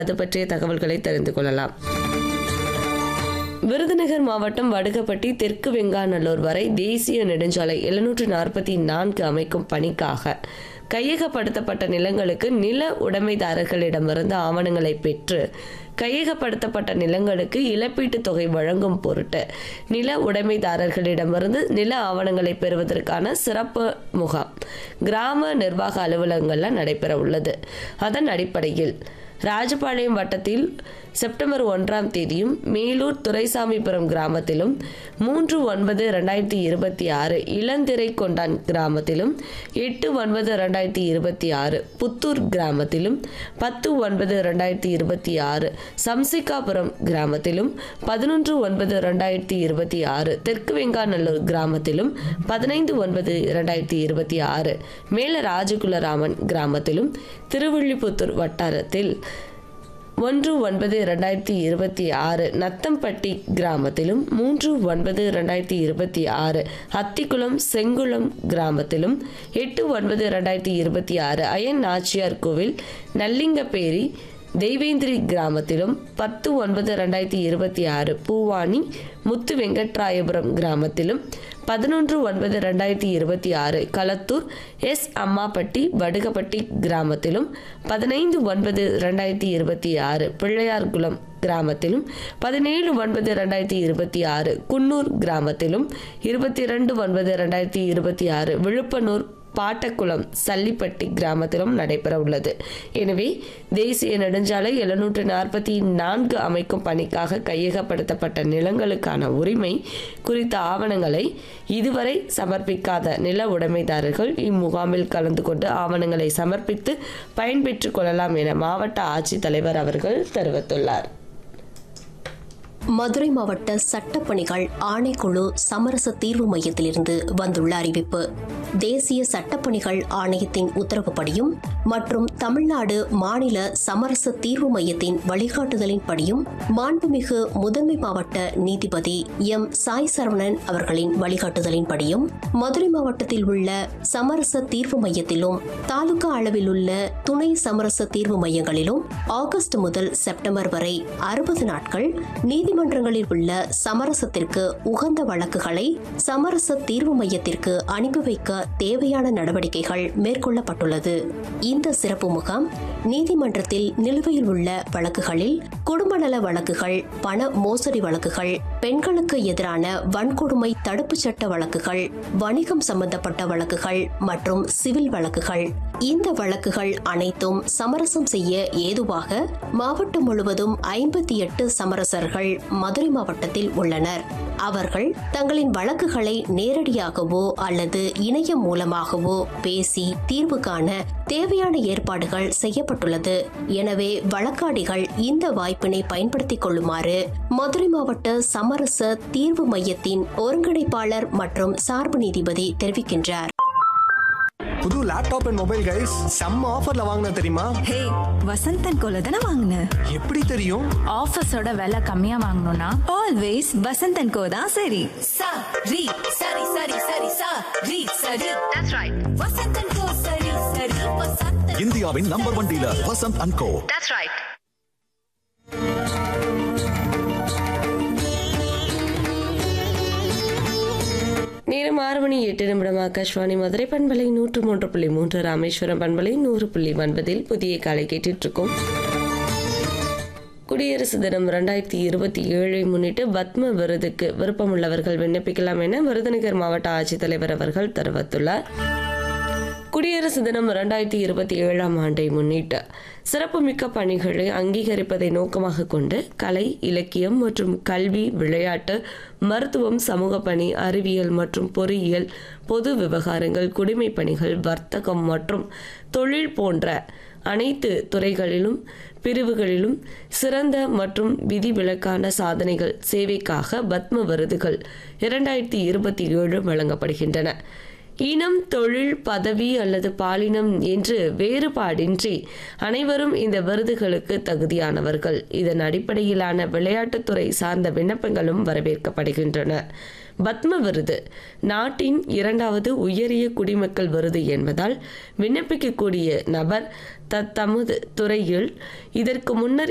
அது பற்றிய தகவல்களை தெரிந்து கொள்ளலாம் விருதுநகர் மாவட்டம் வடுகப்பட்டி தெற்கு வெங்காநல்லூர் வரை தேசிய நெடுஞ்சாலை எழுநூற்று நாற்பத்தி நான்கு அமைக்கும் பணிக்காக கையகப்படுத்தப்பட்ட நிலங்களுக்கு நில உடைமைதாரர்களிடமிருந்து ஆவணங்களை பெற்று கையகப்படுத்தப்பட்ட நிலங்களுக்கு இழப்பீட்டுத் தொகை வழங்கும் பொருட்டு நில உடைமைதாரர்களிடமிருந்து நில ஆவணங்களை பெறுவதற்கான சிறப்பு முகாம் கிராம நிர்வாக அலுவலகங்களில் நடைபெற உள்ளது அதன் அடிப்படையில் ராஜபாளையம் வட்டத்தில் செப்டம்பர் ஒன்றாம் தேதியும் மேலூர் துரைசாமிபுரம் கிராமத்திலும் மூன்று ஒன்பது ரெண்டாயிரத்தி இருபத்தி ஆறு இளந்திரை கொண்டான் கிராமத்திலும் எட்டு ஒன்பது ரெண்டாயிரத்தி இருபத்தி ஆறு புத்தூர் கிராமத்திலும் பத்து ஒன்பது ரெண்டாயிரத்தி இருபத்தி ஆறு சம்சிகாபுரம் கிராமத்திலும் பதினொன்று ஒன்பது ரெண்டாயிரத்தி இருபத்தி ஆறு தெற்கு வெங்காநல்லூர் கிராமத்திலும் பதினைந்து ஒன்பது இரண்டாயிரத்தி இருபத்தி ஆறு மேல ராஜகுலராமன் கிராமத்திலும் திருவில்லிபுத்தூர் வட்டாரத்தில் ஒன்று ஒன்பது ரெண்டாயிரத்தி இருபத்தி ஆறு நத்தம்பட்டி கிராமத்திலும் மூன்று ஒன்பது ரெண்டாயிரத்தி இருபத்தி ஆறு அத்திக்குளம் செங்குளம் கிராமத்திலும் எட்டு ஒன்பது ரெண்டாயிரத்தி இருபத்தி ஆறு அயன் நாச்சியார் கோவில் நல்லிங்கப்பேரி தெய்வேந்திரி கிராமத்திலும் பத்து ஒன்பது ரெண்டாயிரத்தி இருபத்தி ஆறு பூவானி முத்து வெங்கட்ராயபுரம் கிராமத்திலும் பதினொன்று ஒன்பது ரெண்டாயிரத்தி இருபத்தி ஆறு களத்தூர் எஸ் அம்மாப்பட்டி வடுகப்பட்டி கிராமத்திலும் பதினைந்து ஒன்பது ரெண்டாயிரத்தி இருபத்தி ஆறு பிள்ளையார்குளம் கிராமத்திலும் பதினேழு ஒன்பது ரெண்டாயிரத்தி இருபத்தி ஆறு குன்னூர் கிராமத்திலும் இருபத்தி ரெண்டு ஒன்பது ரெண்டாயிரத்தி இருபத்தி ஆறு விழுப்பனூர் பாட்டக்குளம் சல்லிப்பட்டி கிராமத்திலும் நடைபெற உள்ளது எனவே தேசிய நெடுஞ்சாலை எழுநூற்று நாற்பத்தி நான்கு அமைக்கும் பணிக்காக கையகப்படுத்தப்பட்ட நிலங்களுக்கான உரிமை குறித்த ஆவணங்களை இதுவரை சமர்ப்பிக்காத நில உடைமைதாரர்கள் இம்முகாமில் கலந்து கொண்டு ஆவணங்களை சமர்ப்பித்து பயன்பெற்றுக் கொள்ளலாம் என மாவட்ட ஆட்சித்தலைவர் அவர்கள் தெரிவித்துள்ளார் மதுரை மாவட்ட சட்டப்பணிகள் ஆணைக்குழு சமரச தீர்வு மையத்திலிருந்து வந்துள்ள அறிவிப்பு தேசிய சட்டப்பணிகள் ஆணையத்தின் உத்தரவுப்படியும் மற்றும் தமிழ்நாடு மாநில சமரச தீர்வு மையத்தின் வழிகாட்டுதலின்படியும் மாண்புமிகு முதன்மை மாவட்ட நீதிபதி எம் சாய் சரவணன் அவர்களின் வழிகாட்டுதலின்படியும் மதுரை மாவட்டத்தில் உள்ள சமரச தீர்வு மையத்திலும் தாலுகா அளவில் உள்ள துணை சமரச தீர்வு மையங்களிலும் ஆகஸ்ட் முதல் செப்டம்பர் வரை அறுபது நாட்கள் நீதிமன்றங்களில் உள்ள சமரசத்திற்கு உகந்த வழக்குகளை சமரச தீர்வு மையத்திற்கு அனுப்பி வைக்க தேவையான நடவடிக்கைகள் மேற்கொள்ளப்பட்டுள்ளது இந்த சிறப்பு முகாம் நீதிமன்றத்தில் நிலுவையில் உள்ள வழக்குகளில் குடும்ப நல வழக்குகள் பண மோசடி வழக்குகள் பெண்களுக்கு எதிரான வன்கொடுமை தடுப்புச் சட்ட வழக்குகள் வணிகம் சம்பந்தப்பட்ட வழக்குகள் மற்றும் சிவில் வழக்குகள் இந்த வழக்குகள் அனைத்தும் சமரசம் செய்ய ஏதுவாக மாவட்டம் முழுவதும் ஐம்பத்தி எட்டு சமரசர்கள் மதுரை மாவட்டத்தில் உள்ளனர் அவர்கள் தங்களின் வழக்குகளை நேரடியாகவோ அல்லது இணையம் மூலமாகவோ பேசி தீர்வு காண தேவையான ஏற்பாடுகள் செய்யப்பட்டுள்ளது எனவே வழக்காடிகள் இந்த வாய்ப்பினை பயன்படுத்திக் கொள்ளுமாறு மதுரை மாவட்ட சமரச தீர்வு மையத்தின் ஒருங்கிணைப்பாளர் மற்றும் சார்பு நீதிபதி தெரிவிக்கின்றார் புது லேப்டாப் அண்ட் மொபைல் கைஸ் செம்ம ஆஃபர்ல வாங்கின தெரியுமா ஹே வசந்தன் கோல தானே வாங்கின எப்படி தெரியும் ஆஃபீஸோட விலை கம்மியா வாங்கணும்னா ஆல்வேஸ் வசந்தன் கோ தான் சரி sa ri sari sari sari sa ri sari that's right vasantan ko sari sari vasantan இந்தியாவின் number one dealer Vasanth and co that's right நேரம் ஆறு மணி எட்டு நிமிடம் ஆகாஷ்வாணி மதுரை பண்பலை நூற்று மூன்று புள்ளி மூன்று ராமேஸ்வரம் பண்பலை நூறு புள்ளி ஒன்பதில் புதிய காலை கேட்டுட்டு இருக்கோம் குடியரசு தினம் ரெண்டாயிரத்தி இருபத்தி ஏழை முன்னிட்டு பத்ம விருதுக்கு விருப்பமுள்ளவர்கள் விண்ணப்பிக்கலாம் என விருதுநகர் மாவட்ட ஆட்சித்தலைவர் அவர்கள் தெரிவித்துள்ளார் குடியரசு தினம் ரெண்டாயிரத்தி இருபத்தி ஏழாம் ஆண்டை முன்னிட்டு சிறப்புமிக்க பணிகளை அங்கீகரிப்பதை நோக்கமாக கொண்டு கலை இலக்கியம் மற்றும் கல்வி விளையாட்டு மருத்துவம் சமூக பணி அறிவியல் மற்றும் பொறியியல் பொது விவகாரங்கள் குடிமைப் பணிகள் வர்த்தகம் மற்றும் தொழில் போன்ற அனைத்து துறைகளிலும் பிரிவுகளிலும் சிறந்த மற்றும் விதிவிலக்கான சாதனைகள் சேவைக்காக பத்ம விருதுகள் இரண்டாயிரத்தி இருபத்தி ஏழு வழங்கப்படுகின்றன இனம் தொழில் பதவி அல்லது பாலினம் என்று வேறுபாடின்றி அனைவரும் இந்த விருதுகளுக்கு தகுதியானவர்கள் இதன் அடிப்படையிலான விளையாட்டுத்துறை சார்ந்த விண்ணப்பங்களும் வரவேற்கப்படுகின்றன பத்ம விருது நாட்டின் இரண்டாவது உயரிய குடிமக்கள் விருது என்பதால் விண்ணப்பிக்கக்கூடிய நபர் தத்தமது துறையில் இதற்கு முன்னர்